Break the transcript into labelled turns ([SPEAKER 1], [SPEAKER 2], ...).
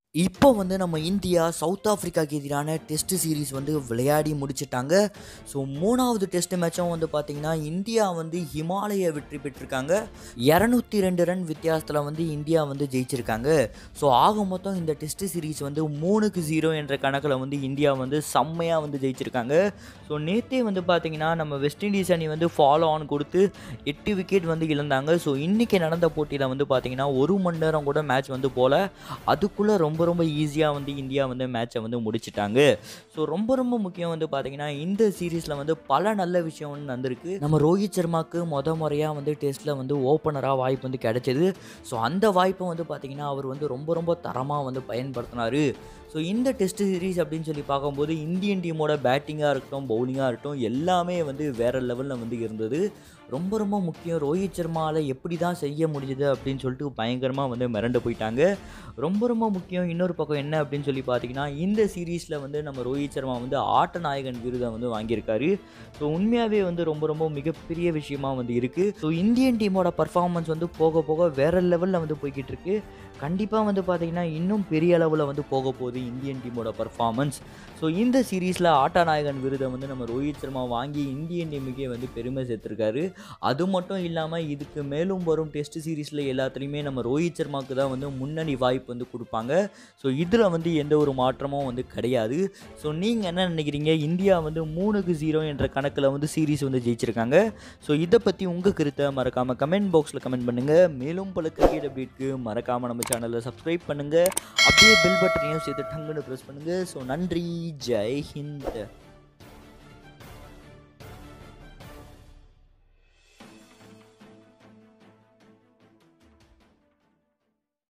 [SPEAKER 1] இப்போ வந்து நம்ம இந்தியா சவுத் ஆஃப்ரிக்காக்கு எதிரான டெஸ்ட் சீரிஸ் வந்து விளையாடி முடிச்சிட்டாங்க ஸோ மூணாவது டெஸ்ட் மேட்சும் வந்து பார்த்திங்கன்னா இந்தியா வந்து ஹிமாலய வெற்றி பெற்றிருக்காங்க இரநூத்தி ரெண்டு ரன் வித்தியாசத்தில் வந்து இந்தியா வந்து ஜெயிச்சிருக்காங்க ஸோ ஆக மொத்தம் இந்த டெஸ்ட் சீரிஸ் வந்து மூணுக்கு ஜீரோ என்ற கணக்கில் வந்து இந்தியா வந்து செம்மையாக வந்து ஜெயிச்சிருக்காங்க ஸோ நேற்றே வந்து பார்த்திங்கன்னா நம்ம வெஸ்ட் இண்டீஸ் அணி வந்து ஃபாலோ ஆன் கொடுத்து எட்டு விக்கெட் வந்து இழந்தாங்க ஸோ இன்றைக்கி நடந்த போட்டியில் வந்து பார்த்திங்கன்னா ஒரு மணி நேரம் கூட மேட்ச் வந்து போல அதுக்குள்ளே ரொம்ப ரொம்ப ஈஸியாக வந்து இந்தியா வந்து மேட்சை வந்து முடிச்சிட்டாங்க ஸோ ரொம்ப ரொம்ப முக்கியம் வந்து பார்த்தீங்கன்னா இந்த சீரீஸில் வந்து பல நல்ல விஷயம் வந்து நடந்திருக்கு நம்ம ரோஹித் சர்மாவுக்கு முத முறையாக வந்து டெஸ்ட்டில் வந்து ஓப்பனராக வாய்ப்பு வந்து கிடைச்சது ஸோ அந்த வாய்ப்பை வந்து பார்த்தீங்கன்னா அவர் வந்து ரொம்ப ரொம்ப தரமாக வந்து பயன்படுத்தினார் ஸோ இந்த டெஸ்ட் சீரிஸ் அப்படின்னு சொல்லி பார்க்கும்போது இந்தியன் டீமோட பேட்டிங்காக இருக்கட்டும் பவுலிங்காக இருக்கட்டும் எல்லாமே வந்து வேறு லெவலில் வந்து இருந்தது ரொம்ப ரொம்ப முக்கியம் ரோஹித் சர்மாவில் எப்படி தான் செய்ய முடியுது அப்படின்னு சொல்லிட்டு பயங்கரமாக வந்து மிரண்டு போயிட்டாங்க ரொம்ப ரொம்ப முக்கியம் இன்னொரு பக்கம் என்ன அப்படின்னு சொல்லி பார்த்தீங்கன்னா இந்த சீரீஸில் வந்து நம்ம ரோஹித் சர்மா வந்து ஆட்ட நாயகன் விருதை வந்து வாங்கியிருக்காரு ஸோ உண்மையாகவே வந்து ரொம்ப ரொம்ப மிகப்பெரிய விஷயமா வந்து இருக்குது ஸோ இந்தியன் டீமோட பர்ஃபார்மன்ஸ் வந்து போக போக வேறு லெவலில் வந்து போய்கிட்டு இருக்கு கண்டிப்பாக வந்து பார்த்தீங்கன்னா இன்னும் பெரிய அளவில் வந்து போக போகுது இந்தியன் டீமோட பர்ஃபார்மன்ஸ் ஸோ இந்த சீரீஸில் ஆட்ட நாயகன் விருதை வந்து நம்ம ரோஹித் சர்மா வாங்கி இந்தியன் டீமுக்கே வந்து பெருமை சேர்த்துருக்காரு அது மட்டும் இல்லாமல் இதுக்கு மேலும் வரும் டெஸ்ட் சீரீஸில் எல்லாத்துலேயுமே நம்ம ரோஹித் சர்மாவுக்கு தான் வந்து முன்னணி வாய்ப்பு வந்து கொடுப்பாங்க ஸோ இதில் வந்து எந்த ஒரு மாற்றமும் வந்து கிடையாது ஸோ நீங்கள் என்ன நினைக்கிறீங்க இந்தியா வந்து மூணுக்கு ஜீரோ என்ற கணக்கில் வந்து சீரீஸ் வந்து ஜெயிச்சிருக்காங்க ஸோ இதை பற்றி உங்கள் கருத்தை மறக்காமல் கமெண்ட் பாக்ஸில் கமெண்ட் பண்ணுங்கள் மேலும் பல கிரிக்கெட் அப்டேட்க்கு மறக்காமல் நம்ம சேனலை சப்ஸ்கிரைப் பண்ணுங்கள் அப்படியே பெல் பட்டனையும் சேர்த்து டங்குன்னு ப்ரெஸ் பண்ணுங்கள் ஸோ நன்றி ஜெய் ஹிந்த்